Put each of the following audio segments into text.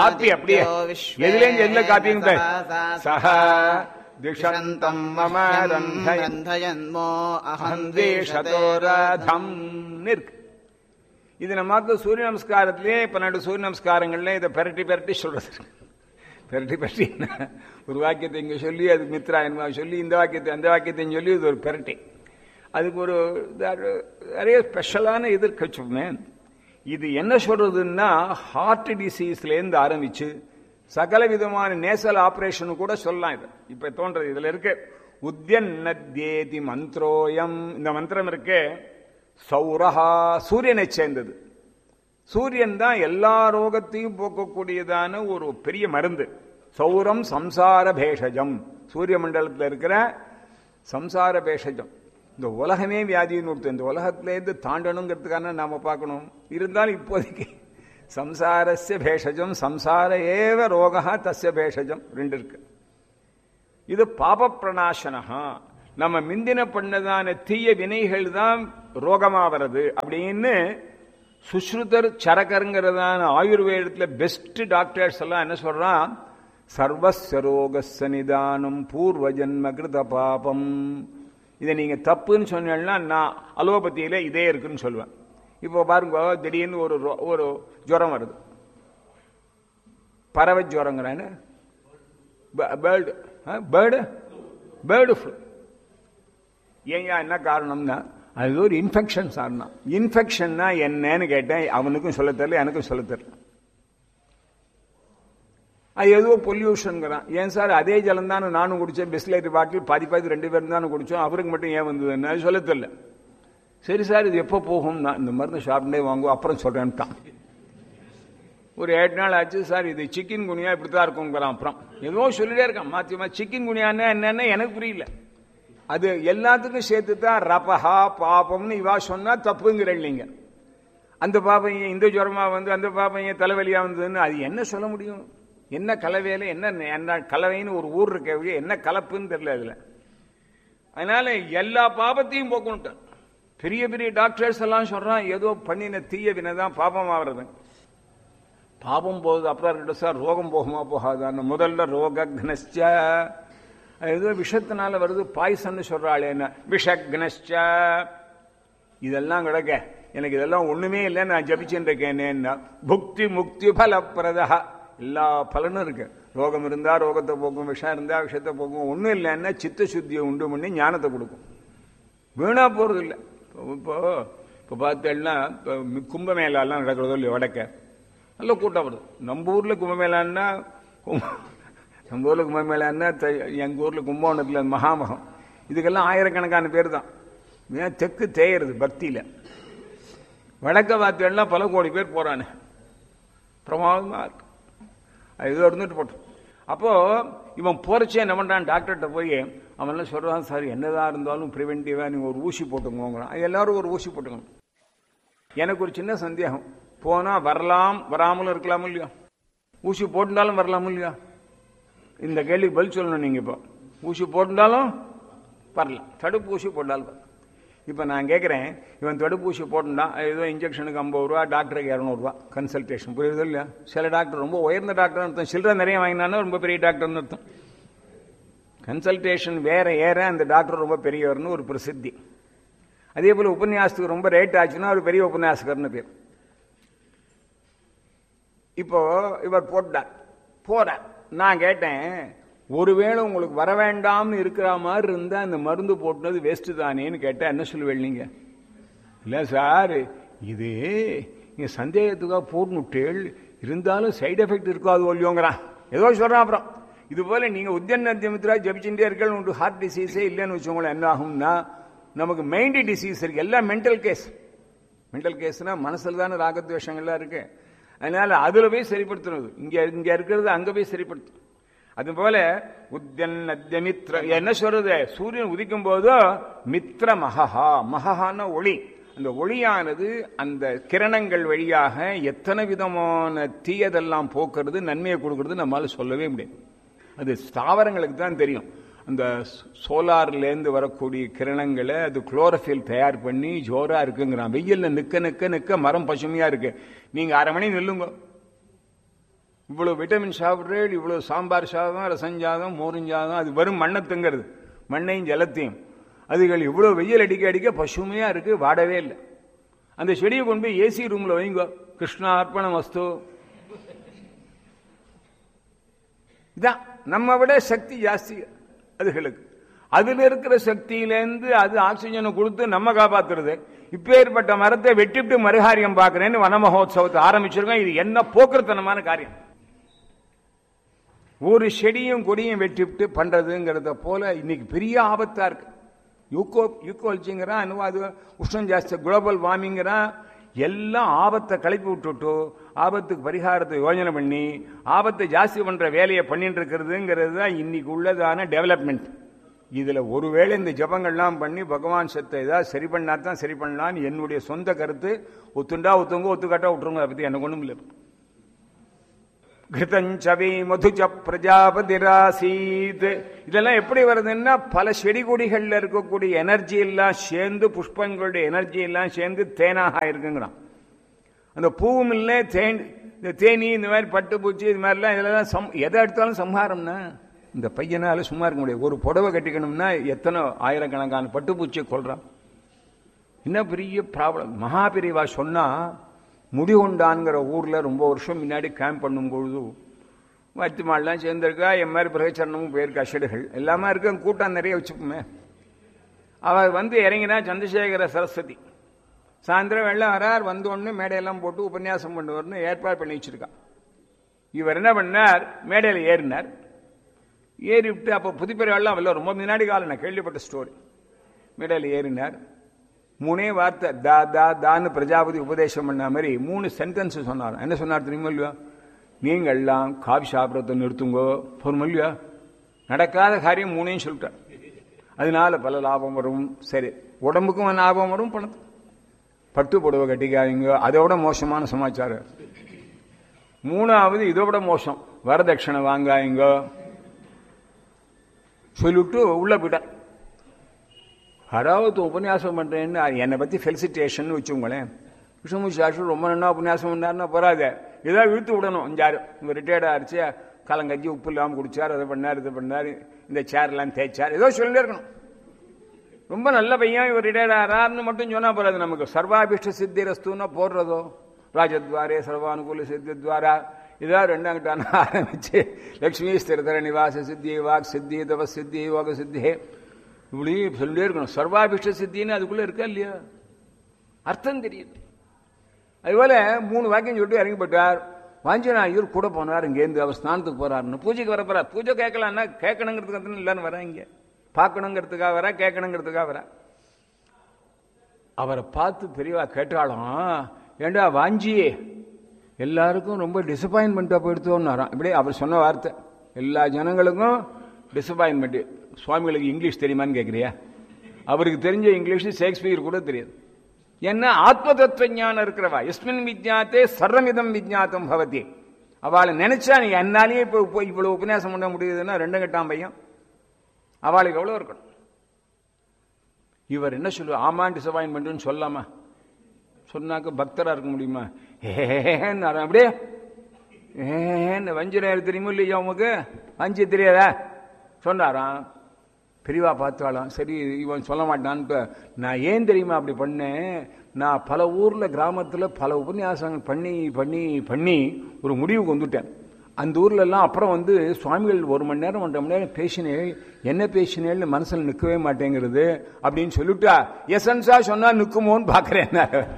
Copy அப்படியே எதுலேயும் எதுல காப்பிங்க சஹ திஷந்தம் மம ரந்தயன் ரந்தயன்மோ அகம் அகந்தேஷதோரதம் இருக்கு இது நமக்கு சூரிய நமஸ்காரத்திலே பன்னெண்டு சூரிய நமஸ்காரங்கள்ல இதை பெரட்டி பெரட்டி சொல்றது பெரட்டி பெரட்டி என்ன? ஒரு வாக்கியத்தை இங்க சொல்லி அது மித்ரா என்ன சொல்லி இந்த வாக்கியத்தை அந்த வாக்கியத்தையும் சொல்லி இது ஒரு பெரட்டி அதுக்கு ஒரு இது- நிறைய ஸ்பெஷலான இது இருக்கு வச்சுக்கோமே இது என்ன சொல்றதுன்னா ஹார்ட் டிசீஸ்லேருந்து ஆரம்பிச்சு சகல விதமான நேசல் ஆபரேஷன் கூட சொல்லலாம் இது இப்ப தோன்றது இதுல இருக்கு உத்யன்னத்யேதி மந்திரோயம் இந்த மந்திரம் இருக்கே சௌரஹா சூரியனை சேர்ந்தது சூரியன் தான் எல்லா ரோகத்தையும் போக்கக்கூடியதான ஒரு பெரிய மருந்து சௌரம் சம்சார பேஷஜம் சூரிய மண்டலத்தில் இருக்கிற சம்சார பேஷஜம் இந்த உலகமே வியாதின்னு ஒருத்தர் இந்த உலகத்திலேருந்து தாண்டணுங்கிறதுக்கான நாம பார்க்கணும் இருந்தாலும் இப்போதைக்கு சம்சாரஸ்ய பேஷஜம் சம்சார ஏவ ரோகா தஸ்ய பேஷஜம் ரெண்டு இருக்கு இது பாப பிரணாசனஹா நம்ம மிந்தின பண்ணதான தீய வினைகள் தான் ரோகமா வருது அப்படின்னு சுஸ்ருதர் சரகருங்கிறதான ஆயுர்வேதத்துல பெஸ்ட் டாக்டர்ஸ் எல்லாம் என்ன சொல்றான் சர்வஸ்ய ரோகஸ்ய நிதானம் பூர்வ ஜன்ம கிருத பாபம் இதை நீங்க தப்புன்னு சொன்னீங்கன்னா நான் அலோபதியில இதே இருக்குன்னு சொல்லுவேன் இப்போ பாருங்க திடீர்னு ஒரு ரோ- ஒரு ஜுரம் வருது பறவை ஜுரங்கிறான்னு பேர்டு பேர்டு பேர்டு ஃப்ளூ ஏங்க என்ன காரணம்னா அது ஒரு இன்ஃபெக்ஷன் சார்னா இன்ஃபெக்ஷன்னா என்னன்னு கேட்டேன் அவனுக்கும் சொல்ல தெரியல எனக்கும் சொல்ல தெரியல அது ஏதோ பொல்யூஷனுங்கிறான் ஏன் சார் அதே ஜலம் தானே நானும் குடிச்சேன் பிஸ்லேரி பாட்டில் பாதி பாதி ரெண்டு பேரும் தானே குடிச்சோம் அவருக்கு மட்டும் ஏன் வந்ததுன்னு அது சொல்ல தெரியல சரி சார் இது எப்போ போகும் நான் இந்த மருந்து ஷாப்லேயே வாங்குவோம் அப்புறம் சொல்றேன்ட்டான் ஒரு ஏழு நாள் ஆச்சு சார் இது சிக்கன் குனியா இப்படி தான் இருக்குங்கிறான் அப்புறம் ஏதோ சொல்லிட்டே இருக்கான் மாத்தி மாத்தி சிக்கன் குனியான்னா என்னன்னு எனக்கு புரியல அது எல்லாத்துக்கும் சேர்த்து தான் ரபஹா பாபம்னு இவா சொன்னா தப்புங்கிறேன் நீங்க அந்த பாப்பம் ஏன் இந்த ஜுரமா வந்து அந்த பாப்பம் ஏன் தலைவலியா வந்ததுன்னு அது என்ன சொல்ல முடியும் என்ன கலவையில என்ன என்ன கலவைன்னு ஒரு ஊர் இருக்க ஒழிய என்ன கலப்புன்னு தெரியல அதுல அதனால எல்லா பாபத்தையும் போக்கணுட்டான் பெரிய பெரிய டாக்டர்ஸ் எல்லாம் சொல்றான் ஏதோ பண்ணின தீய வினை தான் பாபம் ஆகிறது பாபம் போகுது அப்புறம் இருக்கட்டும் சார் ரோகம் போகுமா போகாதான்னு முதல்ல ரோகக்னஸ்ச ஏதோ விஷத்தினால வருது பாய்சன்னு சொல்றாள் என்ன விஷக்னஸ்ச இதெல்லாம் கிடக்க எனக்கு இதெல்லாம் ஒண்ணுமே இல்லை நான் ஜபிச்சுட்டு இருக்கேனேன்னா புக்தி முக்தி பலப்பிரதா எல்லா பலனும் இருக்கு ரோகம் இருந்தா ரோகத்தை போக்கும் விஷம் இருந்தா விஷத்தை போக்கும் ஒண்ணும் இல்லைன்னா சித்த சுத்தியை உண்டு பண்ணி ஞானத்தை கொடுக்கும் வீணா போறது இல்லை இப்போ இப்போ பார்த்தேன்னா இப்போ கும்பமேளாலாம் நடக்கிறதோ இல்லையோ வடக்க நல்ல கூட்டம் வருது நம்ம ஊர்ல கும்பமேளான்னா கும்ப- நம்ம ஊர்ல கும்பமேளான்னா த- எங்க ஊர்ல கும்பகோணத்துல மகாமகம் இதுக்கெல்லாம் ஆயிரக்கணக்கான பேர் தான் ஏன் தெற்கு தேயறது பக்தியில வடக்க பார்த்தேன்னா பல கோடி பேர் போறானே பிரமாதமா இருக்கு அது ஏதோ இருந்துட்டு போட்டோம் அப்போ இவன் போறச்சே என்ன பண்றான் டாக்டர்கிட்ட போய் அவன் எல்லாம் சொல்றான் சார் என்னதான் இருந்தாலும் ப்ரிவென்டிவா நீங்க ஒரு ஊசி போட்டுக்கோங்கிறான் அது எல்லாரும் ஒரு ஊசி போட்டுக்கணும் எனக்கு ஒரு சின்ன சந்தேகம் போனா வரலாம் வராமலும் இருக்கலாம் இல்லையா ஊசி போட்டுட்டாலும் வரலாம் இல்லையா இந்த கேள்விக்கு பதில் சொல்லணும் நீங்க இப்போ ஊசி போட்டுட்டாலும் வரலாம் தடுப்பூசி போட்டாலும் வரலாம் இப்போ நான் கேட்குறேன் இவன் தடுப்பூசி போட்டுட்டான் ஏதோ இன்ஜெக்ஷனுக்கு ஐம்பது ரூபா டாக்டருக்கு இரநூறுவா கன்சல்டேஷன் புரியுது இல்லையா சில டாக்டர் ரொம்ப உயர்ந்த டாக்டர் அர்த்தம் சில்லறை நிறைய வாங்கினாலும் ரொம்ப பெரிய டாக்டர்னு அர்த்தம் கன்சல்டேஷன் வேற ஏற அந்த டாக்டர் ரொம்ப பெரியவர்னு ஒரு பிரசித்தி அதே போல உபன்யாசத்துக்கு ரொம்ப ரேட் ஆச்சுன்னா ஒரு பெரிய உபன்யாசகர்னு பேர் இப்போ இவர் போட்டார் போறார் நான் கேட்டேன் ஒருவேளை உங்களுக்கு வர வேண்டாம்னு இருக்கிற மாதிரி இருந்தா அந்த மருந்து போட்டுனது வேஸ்ட் தானேன்னு கேட்டேன் என்ன சொல்லுவேன் நீங்க இல்ல சார் இது நீங்க சந்தேகத்துக்காக போட்டுட்டேள் இருந்தாலும் சைடு எஃபெக்ட் இருக்காது ஒல்லியோங்கிறான் ஏதோ சொல்றான் அப்புறம் இது போல நீங்க உத்தியன் அத்தியமித்ரா ஜபிச்சுட்டே இருக்கல் உண்டு ஹார்ட் டிசீஸே இல்லைன்னு வச்சுக்கோங்களேன் என்ன ஆகும்னா நமக்கு மைண்ட் டிசீஸ் இருக்கு எல்லாம் மென்டல் கேஸ் மென்டல் கேஸ்னா மனசுல தானே ராகத்வேஷங்கள்லாம் இருக்கு அதனால அதுல போய் சரிப்படுத்துறது இங்க இங்க இருக்கிறது அங்க போய் சரிப்படுத்தும் அது போல உத்தியன் அத்தியமித்ர என்ன சொல்றது சூரியன் உதிக்கும் போதோ மித்ர மகஹா மகஹான ஒளி அந்த ஒளியானது அந்த கிரணங்கள் வழியாக எத்தனை விதமான தீயதெல்லாம் போக்குறது நன்மையை கொடுக்கறது நம்மால சொல்லவே முடியாது அது ஸ்தாவரங்களுக்கு தான் தெரியும் அந்த சோலார்லேருந்து வரக்கூடிய கிரணங்களை அது குளோரோஃபில் தயார் பண்ணி ஜோரா இருக்குங்கிறான் வெயில்ல நிக்க நிக்க நிக்க மரம் பசுமையா இருக்கு நீங்க அரை மணி நில்லுங்க இவ்வளவு விட்டமின் சாப்பிட்றேன் இவ்வளவு சாம்பார் சாதம் ரசஞ்சாதம் மோருஞ்சாதம் அது வெறும் மண்ணை திங்கிறது மண்ணையும் ஜலத்தையும் அதுகள் இவ்வளவு வெயில் அடிக்க அடிக்க பசுமையா இருக்கு வாடவே இல்லை அந்த செடியை கொண்டு போய் ஏசி ரூம்ல வைங்க கிருஷ்ணா அர்ப்பணம் வஸ்து இதான் நம்ம விட சக்தி ஜாஸ்தி அதுகளுக்கு அதுல இருக்கிற சக்தியிலேருந்து அது ஆக்சிஜனை கொடுத்து நம்ம காப்பாத்துறது இப்பேற்பட்ட மரத்தை வெட்டிவிட்டு மறுகாரியம் பார்க்கிறேன்னு வன மகோத்சவத்தை ஆரம்பிச்சிருக்கோம் இது என்ன போக்குறத்தனமான காரியம் ஒரு செடியும் கொடியும் வெட்டிவிட்டு பண்றதுங்கிறத போல இன்னைக்கு பெரிய ஆபத்தா இருக்கு யூகோ யூக்கோல்ச்சிங்கிறான் இன்னும் அது உஷ்ணம் ஜாஸ்தி குளோபல் வார்மிங்கிறான் எல்லாம் ஆபத்தை கிளப்பி விட்டுட்டு ஆபத்துக்கு பரிகாரத்தை யோஜனை பண்ணி ஆபத்தை ஜாஸ்தி பண்ற வேலையை பண்ணிட்டு இருக்கிறதுங்கிறது தான் இன்னைக்கு உள்ளதான டெவலப்மெண்ட் இதுல ஒருவேளை இந்த ஜபங்கள்லாம் பண்ணி பகவான் சத்தை ஏதாவது சரி பண்ணா தான் சரி பண்ணலான்னு என்னுடைய சொந்த கருத்து ஒத்துண்டா ஒத்துங்க ஒத்துக்காட்டா விட்டுருங்க அதை பத்தி எனக்கு ஒண்ணும் இல்லை கிருதஞ்சவி மதுஜ பிரஜாபதிராசீத் இதெல்லாம் எப்படி வருதுன்னா பல செடி கொடிகள்ல இருக்கக்கூடிய எனர்ஜி எல்லாம் சேர்ந்து புஷ்பங்களுடைய எனர்ஜி எல்லாம் சேர்ந்து தேனாக இருக்குங்கிறான் அந்த பூவும் இல்லை தேன் இந்த தேனி இந்த மாதிரி பட்டுப்பூச்சி இது மாதிரிலாம் இதெல்லாம் சம் எதை எடுத்தாலும் சம்ஹாரம்னா இந்த பையனால சும்மா இருக்க முடியாது ஒரு புடவை கட்டிக்கணும்னா எத்தனை ஆயிரக்கணக்கான பட்டுப்பூச்சியை கொள்றான் என்ன பெரிய ப்ராப்ளம் மகாபிரிவா சொன்னா முடிகொண்டான்ங்கிற ஊர்ல ரொம்ப வருஷம் முன்னாடி கேம்ப் பண்ணும் பொழுது மத்திமாலாம் சேர்ந்திருக்கா என் மாதிரி பிரகச்சரணமும் போயிருக்கா செடுகள் எல்லாமே இருக்கு கூட்டம் நிறைய வச்சுப்போமே அவ வந்து இறங்கினா சந்திரசேகர சரஸ்வதி சாயந்தரம் வெள்ளம் வரார் வந்த உடனே மேடையெல்லாம் போட்டு உபன்யாசம் பண்ணுவார்னு ஏற்பாடு பண்ணி வச்சிருக்கா இவர் என்ன பண்ணார் மேடையில் ஏறினார் ஏறிவிட்டு அப்போ புதுப்பெரியவாள்லாம் வரல ரொம்ப முன்னாடி காலம் நான் கேள்விப்பட்ட ஸ்டோரி மேடையில் ஏறினார் மூணே வார்த்தை தா தா தான்னு பிரஜாபதி உபதேசம் பண்ண மாதிரி மூணு சென்டென்ஸ் சொன்னார் என்ன சொன்னார் தெரியுமா இல்லையா நீங்கள் எல்லாம் காஃபி சாப்பிட்றத நிறுத்துங்கோ பொறுமை இல்லையா நடக்காத காரியம் மூணையும் சொல்லிட்டார் அதனால பல லாபம் வரும் சரி உடம்புக்கும் லாபம் வரும் பணத்து பட்டு புடவை கட்டிக்காதீங்க அதோட மோசமான சமாச்சாரம் மூணாவது இதோட மோசம் வரதட்சணை வாங்காதீங்க சொல்லிவிட்டு உள்ள போயிட்டார் யாராவது உபன்யாசம் பண்றேன்னு என்னை பத்தி ஃபெலிசிட்டேஷன் வச்சுங்களேன் விஷ்ணுமூர்த்தி சாஸ்திரி ரொம்ப நல்லா உபன்யாசம் பண்ணாருன்னா போறாத ஏதாவது இழுத்து விடணும் அஞ்சாறு இவர் ரிட்டையர்ட் ஆச்சு கலங்கஞ்சி உப்பு இல்லாமல் குடிச்சார் அதை பண்ணார் இதை பண்ணார் இந்த சேர்லாம் தேய்ச்சார் ஏதோ சொல்லிட்டே இருக்கணும் ரொம்ப நல்ல பையன் இவர் ரிட்டையர்ட் ஆறாருன்னு மட்டும் சொன்னா போறாது நமக்கு சர்வாபிஷ்ட சித்தி ரஸ்துன்னா போடுறதோ ராஜத்வாரே சர்வானுகூல சித்தி துவாரா இதான் ரெண்டாங்கிட்டான ஆரம்பிச்சு லக்ஷ்மி ஸ்திரதர நிவாச சித்தி வாக் சித்தி தவ சித்தி யோக சித்தி இப்படி சொல்லிட்டே இருக்கணும் சர்வாபிஷ்ட சித்தின்னு அதுக்குள்ள இருக்கா இல்லையா அர்த்தம் தெரியுது அதுபோல மூணு வாக்கியம் சொல்லிட்டு இறங்கி போட்டார் வாஞ்சநாயர் கூட போனார் இங்கேருந்து அவர் ஸ்நானத்துக்கு போறாருன்னு பூஜைக்கு வர போறார் பூஜை கேட்கலான்னா கேட்கணுங்கிறதுக்கு இல்லைன்னு வரேன் இங்க பார்க்கணுங்கிறதுக்காக வர கேட்கணுங்கிறதுக்காக வர அவரை பார்த்து பெரியவா கேட்டாலும் ஏண்டா வாஞ்சியே எல்லாருக்கும் ரொம்ப டிசப்பாயின்மெண்ட்டாக போயிடுத்தோன்னாராம் இப்படி அவர் சொன்ன வார்த்தை எல்லா ஜனங்களுக்கும் டிசப்பாயின்மெண்ட் சுவாமிகளுக்கு இங்கிலீஷ் தெரியுமான்னு கேட்குறியா அவருக்கு தெரிஞ்ச இங்கிலீஷ் ஷேக்ஸ்பியர் கூட தெரியாது என்ன ஆத்ம தத்துவ ஞானம் இருக்கிறவா எஸ்மின் விஜாத்தே சர்வமிதம் விஜாத்தம் பவதி அவளை நினைச்சா நீ என்னாலேயே இப்போ இவ்வளவு உபன்யாசம் பண்ண முடியுதுன்னா ரெண்டு கட்டாம் பையன் அவளுக்கு எவ்வளவு இருக்கணும் இவர் என்ன சொல்லுவார் ஆமான் டிசப்பாயின்மெண்ட்னு சொல்லாமா சொன்னாக்க பக்தரா இருக்க முடியுமா ஏன்னு அப்படியே ஏன்னு வஞ்சிரம் தெரியுமோ இல்லையா உமக்கு வஞ்சி தெரியாதா சொன்னாராம் பெரியவா பார்த்தாலும் சரி இவன் சொல்ல மாட்டான்ட்டு நான் ஏன் தெரியுமா அப்படி பண்ணேன் நான் பல ஊர்ல கிராமத்துல பல உபன்யாசங்கள் பண்ணி பண்ணி பண்ணி ஒரு முடிவுக்கு வந்துட்டேன் அந்த ஊர்ல எல்லாம் அப்புறம் வந்து சுவாமிகள் ஒரு மணி நேரம் ஒன்றரை மணி நேரம் பேசினேன் என்ன பேசினேன்னு மனசுல நிற்கவே மாட்டேங்கிறது அப்படின்னு சொல்லிட்டா எசன்ஸா சொன்னா நிற்குமோன்னு பாக்குறேன்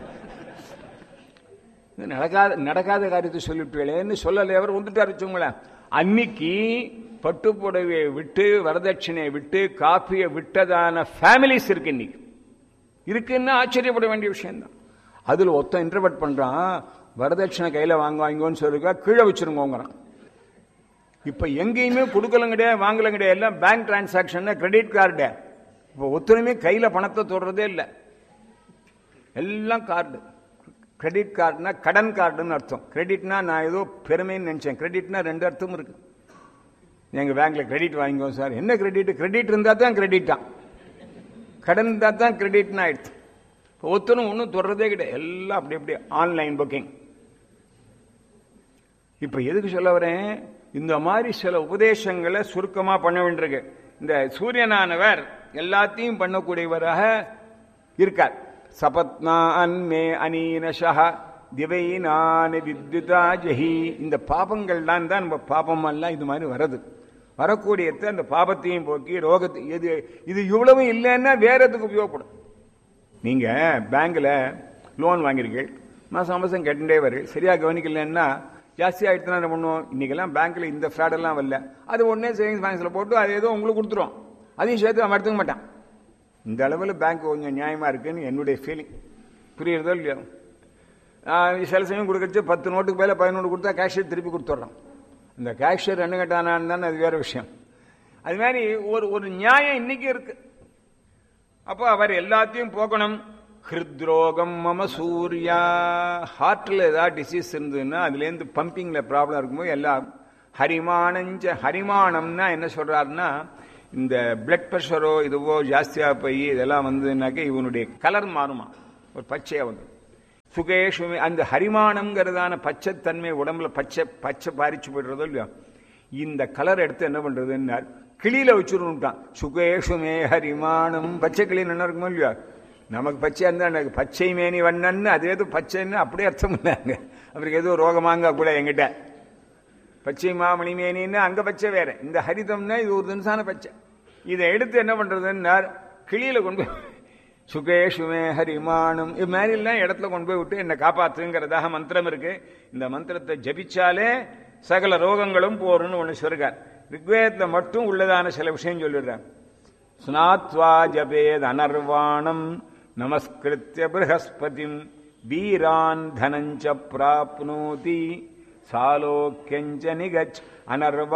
நடக்காத நடக்காத காரியத்தை சொல்லிவிட்டேன்னு சொல்லலை அவர் வந்துட்டார் வச்சுங்களேன் அன்னைக்கு பட்டுப்புடவையை விட்டு வரதட்சணையை விட்டு காப்பியை விட்டதான ஃபேமிலிஸ் இருக்கு இன்னைக்கு இருக்குன்னு ஆச்சரியப்பட வேண்டிய விஷயம்தான் அதுல ஒருத்தன் இன்டர்வெட் பண்றான் வரதட்சணை கையில வாங்குவாங்கன்னு சொல்லிருக்கா கீழே வச்சிருங்கோங்கிறான் இப்ப எங்கேயுமே கொடுக்கலும் கிடையாது வாங்கலும் கிடையாது எல்லாம் பேங்க் டிரான்சாக்ஷன் கிரெடிட் கார்டு இப்போ ஒத்துழைமே கையில பணத்தை தொடுறதே இல்லை எல்லாம் கார்டு கிரெடிட் கார்டுனா கடன் கார்டுன்னு அர்த்தம் கிரெடிட்னா நான் ஏதோ பெருமைன்னு நினைச்சேன் கிரெடிட்னா ரெண்டு அர்த்தம் இருக்கு எங்க பேங்க்ல கிரெடிட் வாங்கிக்கோ சார் என்ன கிரெடிட் கிரெடிட் இருந்தா தான் கிரெடிட்டா கடன் இருந்தா தான் கிரெடிட்னு ஆயிடுச்சு ஒத்தனும் ஒன்றும் தொடர்றதே கிடையாது எல்லாம் அப்படி அப்படி ஆன்லைன் புக்கிங் இப்ப எதுக்கு சொல்ல வரேன் இந்த மாதிரி சில உபதேசங்களை சுருக்கமா பண்ண வேண்டியிருக்கு இந்த சூரியனானவர் எல்லாத்தையும் பண்ணக்கூடியவராக இருக்கார் சபத்னா அன்மே அனீனஷா திவைனான வித்யுதா ஜஹி இந்த பாபங்கள்லாம் தான் நம்ம பாபம் எல்லாம் இது மாதிரி வருது வரக்கூடியது அந்த பாபத்தையும் போக்கி ரோகத்தை இது இது இவ்வளவு இல்லைன்னா வேற எதுக்கு உபயோகப்படும் நீங்க பேங்க்ல லோன் வாங்கியிருக்கீங்க மாசம் மாசம் கட்டுண்டே வரு சரியா கவனிக்கலன்னா ஜாஸ்தி ஆயிடுச்சுன்னா என்ன பண்ணுவோம் இன்னைக்கெல்லாம் பேங்க்ல இந்த ஃப்ராட் எல்லாம் வரல அது உடனே சேவிங்ஸ் பேங்க்ஸ்ல போட்டு அது ஏதோ உங்களுக்கு கொடுத்துரும் அதையும் சேர்த்து அவன் எடுத்துக்க மாட்டான் இந்த அளவில் பேங்க் கொஞ்சம் நியாயமா இருக்குன்னு என்னுடைய ஃபீலிங் புரியுறதோ இல்லையோ ஆஹ் சில சமயம் கொடுக்கறது பத்து நோட்டுக்கு மேலே பதினொன்று கொடுத்தா கேஷியர் திருப்பி கொடுத்துட்றான் இந்த கேஷியர் என்ன கேட்டானான்னு தானே அது வேற விஷயம் அது மாதிரி ஒரு ஒரு நியாயம் இன்னைக்கு இருக்கு அப்போ அவர் எல்லாத்தையும் போக்கணும் ஹிருத்ரோகம் மம சூர்யா ஹார்ட்டில் ஏதாவது டிசீஸ் இருந்ததுன்னா அதுலேருந்து பம்பிங்கில் ப்ராப்ளம் இருக்கும்போது எல்லாம் ஹரிமானஞ்ச ஹரிமானம்னா என்ன சொல்றாருன்னா இந்த பிளட் ப்ரெஷரோ இதுவோ ஜாஸ்தியாக போய் இதெல்லாம் வந்ததுனாக்க இவனுடைய கலர் மாறுமா ஒரு பச்சையாக வந்து சுகேஷுமே அந்த ஹரிமானம்ங்கிறதான பச்சைத்தன்மை உடம்புல பச்சை பச்சை பாரிச்சு போயிடுறதோ இல்லையோ இந்த கலர் எடுத்து என்ன பண்றதுன்னார் கிளியில வச்சுருட்டான் சுகேஷுமே ஹரிமானம் பச்சை கிளி என்ன இருக்குமோ இல்லையோ நமக்கு பச்சையா இருந்தா எனக்கு பச்சை மேனி வண்ணன்னு அது ஏதோ பச்சைன்னு அப்படியே அர்த்தம் பண்ணாங்க அவருக்கு ஏதோ ரோகமாங்க கூட எங்கிட்ட பச்சை மாமணி மேனின்னு அங்க பச்சை வேற இந்த ஹரிதம்னா இது ஒரு தினசான பச்சை இதை எடுத்து என்ன பண்றதுன்னார் கிளியில கொண்டு போய் சுகேஷுமே ஹரிமானம் இது மாதிரி எல்லாம் இடத்துல கொண்டு போய் விட்டு என்னை காப்பாத்துங்கிறதாக மந்திரம் இருக்கு இந்த மந்திரத்தை ஜபிச்சாலே சகல ரோகங்களும் போருன்னு ஒண்ணு சொல்றார் ரிக்வேதத்துல மட்டும் உள்ளதான சில விஷயம் சொல்லிடுறார் ஸ்நாத்வா ஜபேத் அனர்வாணம் நமஸ்கிருத்திய ப்ரஹஸ்பதிம் வீரான் தனஞ்ச பிராப்னோதி சாலோக்கியஞ்ச நிகச் அனர்வ